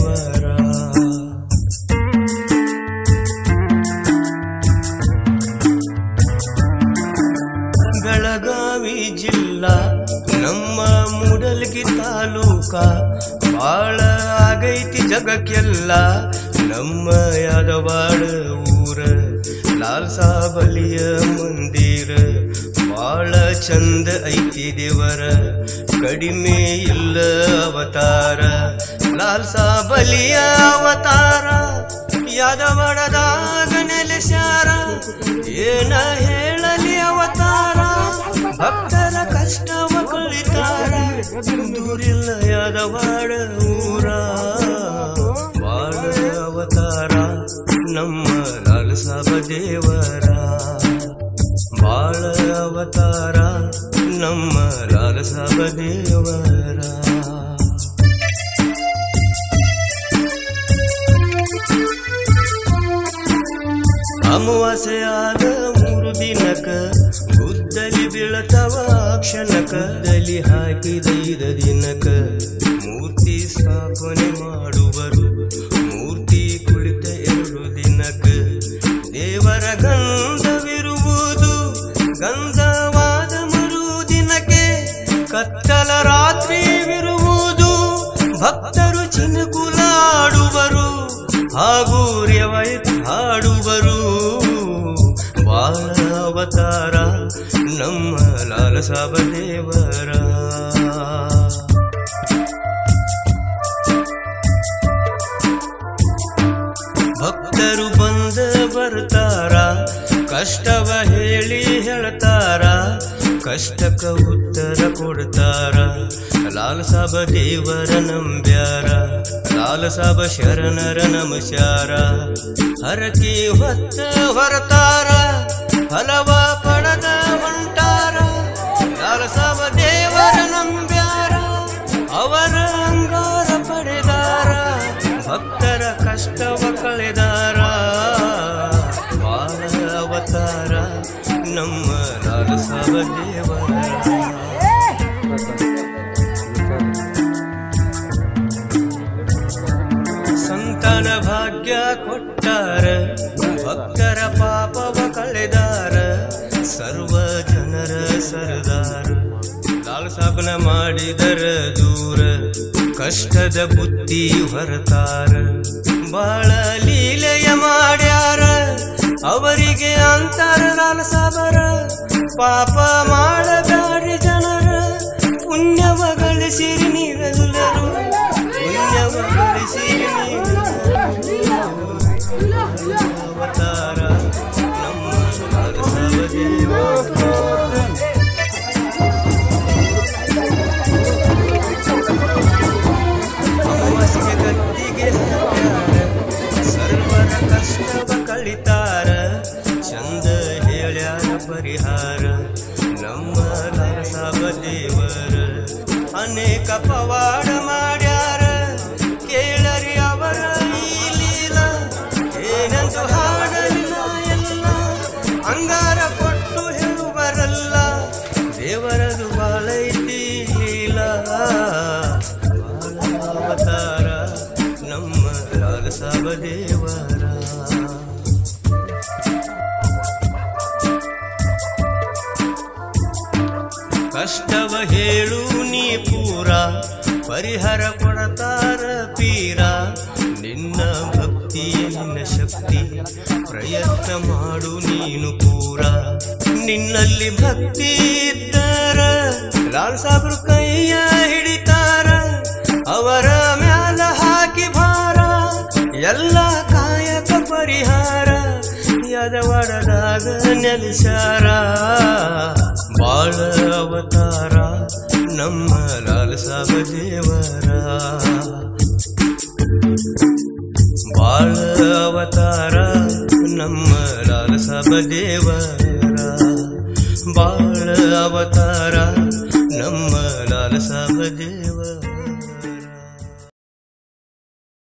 ದೇವರ ಬೆಳಗಾವಿ ಜಿಲ್ಲಾ ನಮ್ಮ ಮೂಡಲ್ಗಿ ತಾಲೂಕ ಬಾಳ ಆಗೈತಿ ಜಗಕ್ಕೆಲ್ಲ ನಮ್ಮ ಯಾದವಾಡ ಊರ ಲಾಲ್ ಸಾಬಲಿಯ ಮಂದಿರ ಬಾಳ ಚಂದ ಐತಿ ದೇವರ ಕಡಿಮೆ ಇಲ್ಲ ಅವತಾರ ಲಾಲ್ ಸಾಬಲಿಯ ಅವತಾರ ಯಾದವಾಡದಾಗ ನೆಲೆಸ್ಯಾರ ಏನ ಹೇಳಲಿ ಅವತಾರ ಭಕ್ತರ ಕಷ್ಟವ ಕಳಿತಾರ ದೂರಿಲ್ಲ ಯಾದವಾಡ ಊರ ಬಾಳ ಅವತಾರ ನಮ್ಮ ಲಾಲ್ ಸಾಬ ದೇವರ ಬಾಳ ಅವತಾರ ನಮ್ಮ ಲಾಲ್ ಸಾಬ ದೇವರ ಅಮಾವಾಸ್ಯಾದ ಮೂರು ದಿನಕ ಗುದ್ದಲಿ ಬೀಳತವ ಕ್ಷಣಕ ದಲಿ ಹಾಕಿದೈದ ದಿನಕ ಮೂರ್ತಿ ಸ್ಥಾಪನೆ ಮಾಡುವರು ಮೂರ್ತಿ ಕುಳಿತ ಎರಡು ದಿನಕ ದೇವರ ಗಂಧವಿರುವುದು ಗಂಧವಾದ ಮರು ದಿನಕ್ಕೆ ಕತ್ತಲ ರಾತ್ರಿವಿರುವುದು ಭಕ್ತರು ಚಿನುಕುಲಾಡುವರು ಹಾಗೂ ರೆವೈತ್ ಹಾಡುವರು ಬಾಳ ಅವತಾರ ನಮ್ಮ ಲಾಲ ಸಾಬ ದೇವರ ಭಕ್ತರು ಬಂದ ಬರ್ತಾರ ಕಷ್ಟವ ಹೇಳಿ ಹೇಳ್ತಾರ ಕಷ್ಟಕ್ಕ ಉತ್ತರ ಕೊಡ್ತಾರ ಲಾಲ್ ಸಾಬ ದೇವರ ನಂಬ್ಯಾರ ಲಾಲ್ ಸಾಬ ಶರಣರ ನಮಸ್ಯಾರ ಹರಕಿ ಹೊತ್ತ ಹೊರತಾರ ಫಲವ ಪಡದ ಹೊಂಟಾರ ಲಾಲ್ ಸಾಬ ದೇವರ ನಂಬ್ಯಾರ ಅವರ ಅಂಗಾರ ಪಡೆದಾರ ಭಕ್ತರ ಕಷ್ಟವ ಕಳೆದಾರ ಬಾಲ ಅವತಾರ ನಮ್ಮ ಲಾಲ ಸಾಬ ದೇವರ ಸಂತಾನ ಭಾಗ್ಯ ಕೊಟ್ಟಾರ ಭಕ್ತರ ಪಾಪವ ಕಳೆದಾರ ಸರ್ವ ಜನರ ಸರದಾರ ಲಾಲ್ ಸಾಬನ ಮಾಡಿದರ ದೂರ ಕಷ್ಟದ ಬುದ್ಧಿ ಹೊರತಾರ ಬಾಳ ಲೀಲೆಯ ಮಾಡ್ಯಾರ ಅವರಿಗೆ ಅಂತಾರ ಲಾಲ್ ಸಾಬರ ಪಾಪ ಮಾಡದಾಡಿ ಜನರ ಪುಣ್ಯವ ಗಳಿಸಿರಿ ನೀವೆಲ್ಲರೂ ಪುಣ್ಯವ ಗಳಿಸಿರಿ ಅವತಾರ ನಮ್ಮ ಲಾಲ್ ಸಾಬ ದೇವ ಅಮಾವಾಸ್ಯೆ ಗದ್ದಿಗೆ ಹಾಕ್ಯಾರ ಸರ್ವರ ಕಷ್ಟವ ಕಳಿತಾರ ಚಂದ ಹೇಳ್ಯಾರ ಪರಿಹಾರ ನಮ್ಮ ನರಸಾಬ ದೇವರ ಅನೇಕ ಪವಾಡ ಮಾಡ್ಯಾರ ಕೇಳರಿ ಅವರ ಈ ಲೀಲ ಏನಂತ ಹಾಡಲಿಲ್ಲ ಎಲ್ಲ ಅಂಗಾರ ಕೊಟ್ಟು ಹೇಳುವರಲ್ಲ ದೇವರದು ಬಾಳೈತಿ ಲೀಲಾ ಅವತಾರ ನಮ್ಮ ಲಾಲ ಸಾಬ ದೇವರ ಕಷ್ಟವ ಹೇಳು ನೀ ಪೂರ ಪರಿಹಾರ ಕೊಡತಾರ ಪೀರ ನಿನ್ನ ಭಕ್ತಿ ನಿನ್ನ ಶಕ್ತಿ ಪ್ರಯತ್ನ ಮಾಡು ನೀನು ಪೂರ ನಿನ್ನಲ್ಲಿ ಭಕ್ತಿ ಇದ್ದಾರ ಲಾಲ್ ಸಾಬ್ರು ಕೈಯ ಹಿಡಿತಾರ ಅವರ ಮ್ಯಾಲ ಹಾಕಿ ಭಾರ ಎಲ್ಲ ಕಾಯಕ ಪರಿಹಾರ ಯದವಡದಾಗ ನೆಲೆಸಾರ ಬಾಳ ಅವತಾರ ನಮ್ಮ ಲಾಲ್ ಸಾಬ ದೇವರ ಬಾಳ ಅವತಾರ ನಮ್ಮ ಲಾಲ ಸಾಬ ದೇವರ ಬಾಳ ಅವತಾರ ನಮ್ಮ ಲಾಲ ಸಾಬ ದೇವರ